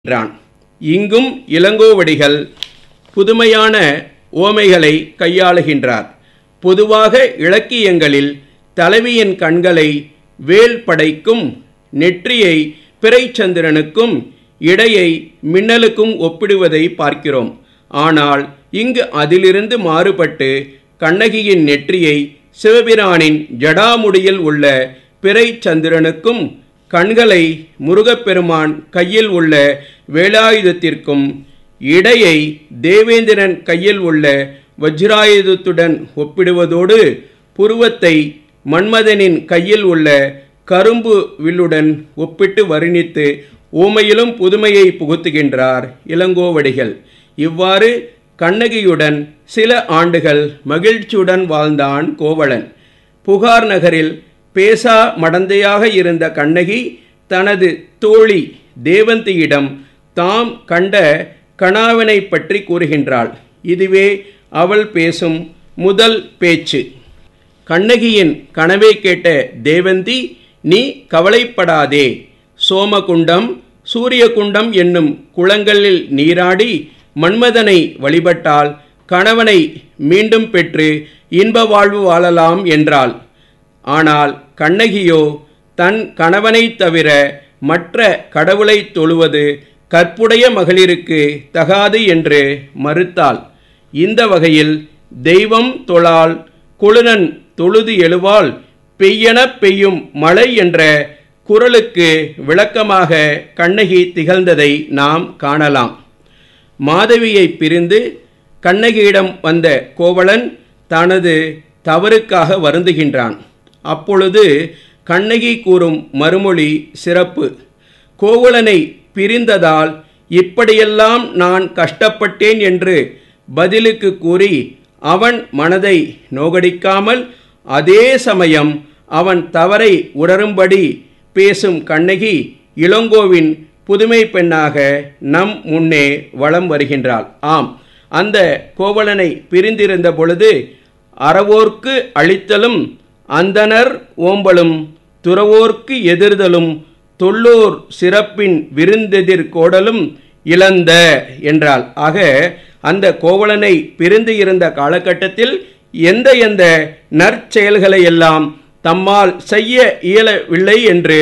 என்றான் இங்கும் இளங்கோவடிகள் புதுமையான ஓமைகளை கையாளுகின்றார் பொதுவாக இலக்கியங்களில் தலைவியின் கண்களை வேல் படைக்கும் நெற்றியை பிறைச்சந்திரனுக்கும் இடையை மின்னலுக்கும் ஒப்பிடுவதை பார்க்கிறோம் ஆனால் இங்கு அதிலிருந்து மாறுபட்டு கண்ணகியின் நெற்றியை சிவபிரானின் ஜடாமுடியில் உள்ள பிறைச்சந்திரனுக்கும் கண்களை முருகப்பெருமான் கையில் உள்ள வேலாயுதத்திற்கும் இடையை தேவேந்திரன் கையில் உள்ள வஜ்ராயுதத்துடன் ஒப்பிடுவதோடு புருவத்தை மன்மதனின் கையில் உள்ள கரும்பு வில்லுடன் ஒப்பிட்டு வர்ணித்து ஊமையிலும் புதுமையை புகுத்துகின்றார் இளங்கோவடிகள் இவ்வாறு கண்ணகியுடன் சில ஆண்டுகள் மகிழ்ச்சியுடன் வாழ்ந்தான் கோவலன் புகார் நகரில் பேசா மடந்தையாக இருந்த கண்ணகி தனது தோழி தேவந்தியிடம் தாம் கண்ட கணாவினை பற்றி கூறுகின்றாள் இதுவே அவள் பேசும் முதல் பேச்சு கண்ணகியின் கனவை கேட்ட தேவந்தி நீ கவலைப்படாதே சோமகுண்டம் சூரியகுண்டம் என்னும் குளங்களில் நீராடி மன்மதனை வழிபட்டால் கணவனை மீண்டும் பெற்று இன்ப வாழ்வு வாழலாம் என்றாள் ஆனால் கண்ணகியோ தன் கணவனைத் தவிர மற்ற கடவுளை தொழுவது கற்புடைய மகளிருக்கு தகாது என்று மறுத்தாள் இந்த வகையில் தெய்வம் தொழால் குளுனன் தொழுது எழுவால் பெய்யென பெய்யும் மழை என்ற குரலுக்கு விளக்கமாக கண்ணகி திகழ்ந்ததை நாம் காணலாம் மாதவியை பிரிந்து கண்ணகியிடம் வந்த கோவலன் தனது தவறுக்காக வருந்துகின்றான் அப்பொழுது கண்ணகி கூறும் மறுமொழி சிறப்பு கோவலனை பிரிந்ததால் இப்படியெல்லாம் நான் கஷ்டப்பட்டேன் என்று பதிலுக்கு கூறி அவன் மனதை நோகடிக்காமல் அதே சமயம் அவன் தவறை உணரும்படி பேசும் கண்ணகி இளங்கோவின் புதுமை பெண்ணாக நம் முன்னே வலம் வருகின்றாள் ஆம் அந்த கோவலனை பிரிந்திருந்த பொழுது அறவோர்க்கு அழித்தலும் அந்தனர் ஓம்பலும் துறவோர்க்கு எதிர்தலும் தொல்லோர் சிறப்பின் விருந்தெதிர் கோடலும் இழந்த என்றால் ஆக அந்த கோவலனை பிரிந்து இருந்த காலகட்டத்தில் எந்த எந்த நற்செயல்களை எல்லாம் தம்மால் செய்ய இயலவில்லை என்று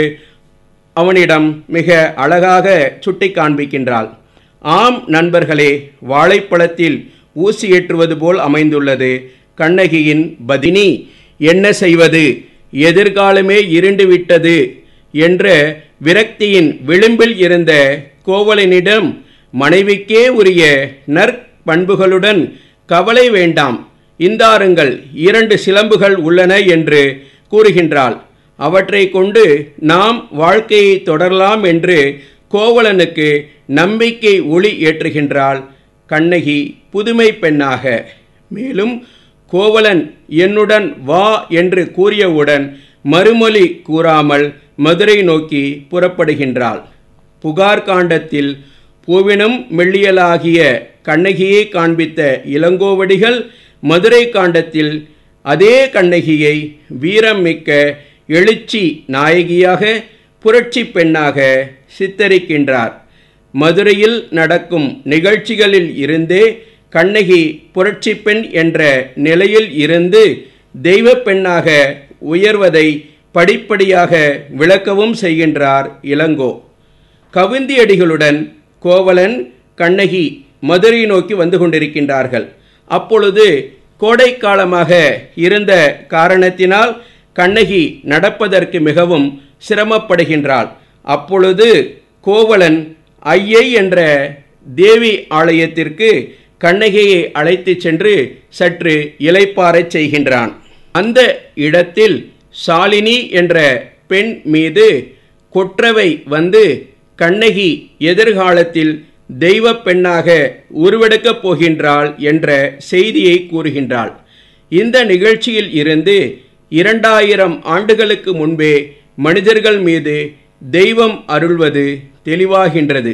அவனிடம் மிக அழகாக சுட்டி காண்பிக்கின்றாள் ஆம் நண்பர்களே வாழைப்பழத்தில் ஊசி ஏற்றுவது போல் அமைந்துள்ளது கண்ணகியின் பதினி என்ன செய்வது எதிர்காலமே இருண்டு விட்டது என்ற விரக்தியின் விளிம்பில் இருந்த கோவலனிடம் மனைவிக்கே உரிய நற்பண்புகளுடன் கவலை வேண்டாம் இந்தாருங்கள் இரண்டு சிலம்புகள் உள்ளன என்று கூறுகின்றாள் அவற்றை கொண்டு நாம் வாழ்க்கையை தொடரலாம் என்று கோவலனுக்கு நம்பிக்கை ஒளி ஏற்றுகின்றாள் கண்ணகி புதுமை பெண்ணாக மேலும் கோவலன் என்னுடன் வா என்று கூறியவுடன் மறுமொழி கூறாமல் மதுரை நோக்கி புறப்படுகின்றாள் புகார் காண்டத்தில் பூவினும் மெல்லியலாகிய கண்ணகியை காண்பித்த இளங்கோவடிகள் மதுரை காண்டத்தில் அதே கண்ணகியை வீரம் மிக்க எழுச்சி நாயகியாக புரட்சி பெண்ணாக சித்தரிக்கின்றார் மதுரையில் நடக்கும் நிகழ்ச்சிகளில் இருந்தே கண்ணகி புரட்சி பெண் என்ற நிலையில் இருந்து தெய்வ பெண்ணாக உயர்வதை படிப்படியாக விளக்கவும் செய்கின்றார் இளங்கோ கவிந்தியடிகளுடன் கோவலன் கண்ணகி மதுரை நோக்கி வந்து கொண்டிருக்கின்றார்கள் அப்பொழுது கோடைக்காலமாக இருந்த காரணத்தினால் கண்ணகி நடப்பதற்கு மிகவும் சிரமப்படுகின்றாள் அப்பொழுது கோவலன் ஐயை என்ற தேவி ஆலயத்திற்கு கண்ணகியை அழைத்து சென்று சற்று இலைப்பாரச் செய்கின்றான் அந்த இடத்தில் சாலினி என்ற பெண் மீது கொற்றவை வந்து கண்ணகி எதிர்காலத்தில் தெய்வ பெண்ணாக உருவெடுக்கப் போகின்றாள் என்ற செய்தியை கூறுகின்றாள் இந்த நிகழ்ச்சியில் இருந்து இரண்டாயிரம் ஆண்டுகளுக்கு முன்பே மனிதர்கள் மீது தெய்வம் அருள்வது தெளிவாகின்றது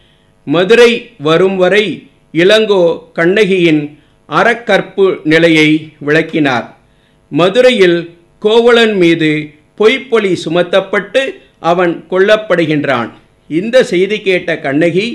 மதுரை வரும் வரை இளங்கோ கண்ணகியின் அறக்கற்பு நிலையை விளக்கினார் மதுரையில் கோவலன் மீது பொய்ப்பொலி சுமத்தப்பட்டு அவன் கொல்லப்படுகின்றான் இந்த செய்தி கேட்ட கண்ணகி